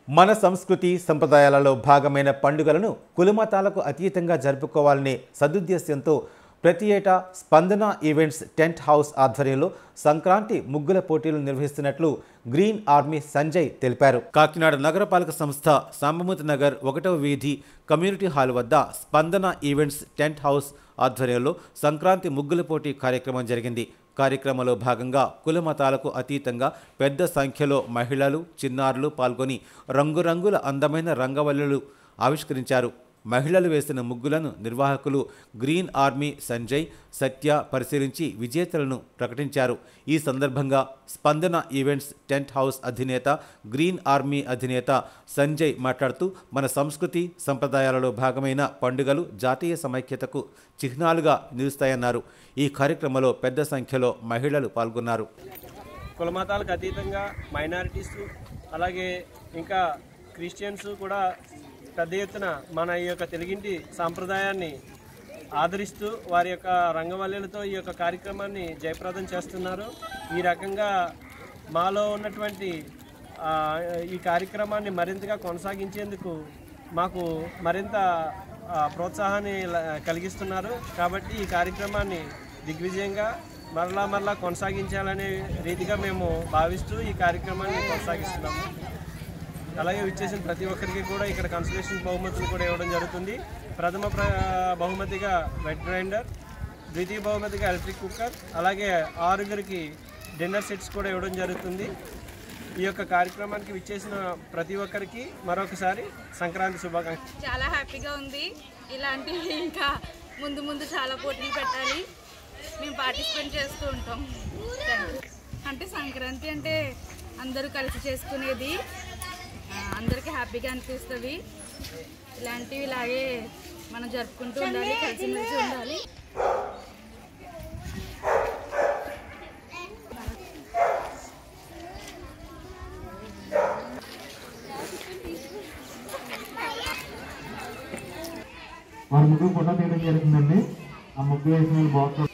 మన సంస్కృతి సంప్రదాయాలలో భాగమైన పండుగలను కులమతాలకు అతీతంగా జరుపుకోవాలనే సదుద్దేశ్యంతో ప్రతి ఏటా స్పందన ఈవెంట్స్ టెంట్ హౌస్ ఆధ్వర్యంలో సంక్రాంతి ముగ్గుల పోటీలు నిర్వహిస్తున్నట్లు గ్రీన్ ఆర్మీ సంజయ్ తెలిపారు కాకినాడ నగరపాలక సంస్థ సాంబమూర్తి నగర్ ఒకటవ వీధి కమ్యూనిటీ హాల్ వద్ద స్పందన ఈవెంట్స్ టెంట్ హౌస్ ఆధ్వర్యంలో సంక్రాంతి ముగ్గుల పోటీ కార్యక్రమం జరిగింది కార్యక్రమంలో భాగంగా కుల మతాలకు అతీతంగా పెద్ద సంఖ్యలో మహిళలు చిన్నారులు పాల్గొని రంగురంగుల అందమైన రంగవల్లులు ఆవిష్కరించారు మహిళలు వేసిన ముగ్గులను నిర్వాహకులు గ్రీన్ ఆర్మీ సంజయ్ సత్య పరిశీలించి విజేతలను ప్రకటించారు ఈ సందర్భంగా స్పందన ఈవెంట్స్ టెంట్ హౌస్ అధినేత గ్రీన్ ఆర్మీ అధినేత సంజయ్ మాట్లాడుతూ మన సంస్కృతి సంప్రదాయాలలో భాగమైన పండుగలు జాతీయ సమైక్యతకు చిహ్నాలుగా నిలుస్తాయన్నారు ఈ కార్యక్రమంలో పెద్ద సంఖ్యలో మహిళలు పాల్గొన్నారు కులమతాలకు అతీతంగా మైనారిటీస్ అలాగే ఇంకా క్రిస్టియన్స్ కూడా పెద్ద ఎత్తున మన ఈ యొక్క తెలుగింటి సాంప్రదాయాన్ని ఆదరిస్తూ వారి యొక్క రంగవల్లులతో ఈ యొక్క కార్యక్రమాన్ని జయప్రదం చేస్తున్నారు ఈ రకంగా మాలో ఉన్నటువంటి ఆ, ఈ కార్యక్రమాన్ని మరింతగా కొనసాగించేందుకు మాకు మరింత ఆ, ప్రోత్సాహాన్ని ల- కలిగిస్తున్నారు కాబట్టి ఈ కార్యక్రమాన్ని దిగ్విజయంగా మరలా మరలా కొనసాగించాలనే రీతిగా మేము భావిస్తూ ఈ కార్యక్రమాన్ని కొనసాగిస్తున్నాము అలాగే విచ్చేసిన ప్రతి ఒక్కరికి కూడా ఇక్కడ కన్సలేషన్ బహుమతులు కూడా ఇవ్వడం జరుగుతుంది ప్రథమ ప్ర బహుమతిగా వెట్ గ్రైండర్ ద్వితీయ బహుమతిగా ఎలక్ట్రిక్ కుక్కర్ అలాగే ఆరుగురికి డిన్నర్ సెట్స్ కూడా ఇవ్వడం జరుగుతుంది ఈ యొక్క కార్యక్రమానికి విచ్చేసిన ప్రతి ఒక్కరికి మరొకసారి సంక్రాంతి శుభాకాంక్షలు చాలా హ్యాపీగా ఉంది ఇలాంటివి ఇంకా ముందు ముందు చాలా పోటీలు పెట్టాలి మేము పార్టిసిపేట్ చేస్తూ ఉంటాం Thank you. అంటే సంక్రాంతి అంటే అందరూ కలిసి చేసుకునేది ఆ, అందరికీ హ్యాపీగా అనిపిస్తుంది ఇలాంటివి ఇలాగే మనం జరుపుకుంటూ ఉండాలి కలిసిమెలిసి ఉండాలి వారి ముగ్గురు ఫోటో తీయడం జరుగుతుందండి ఆ ముగ్గు వేసిన బాక్స్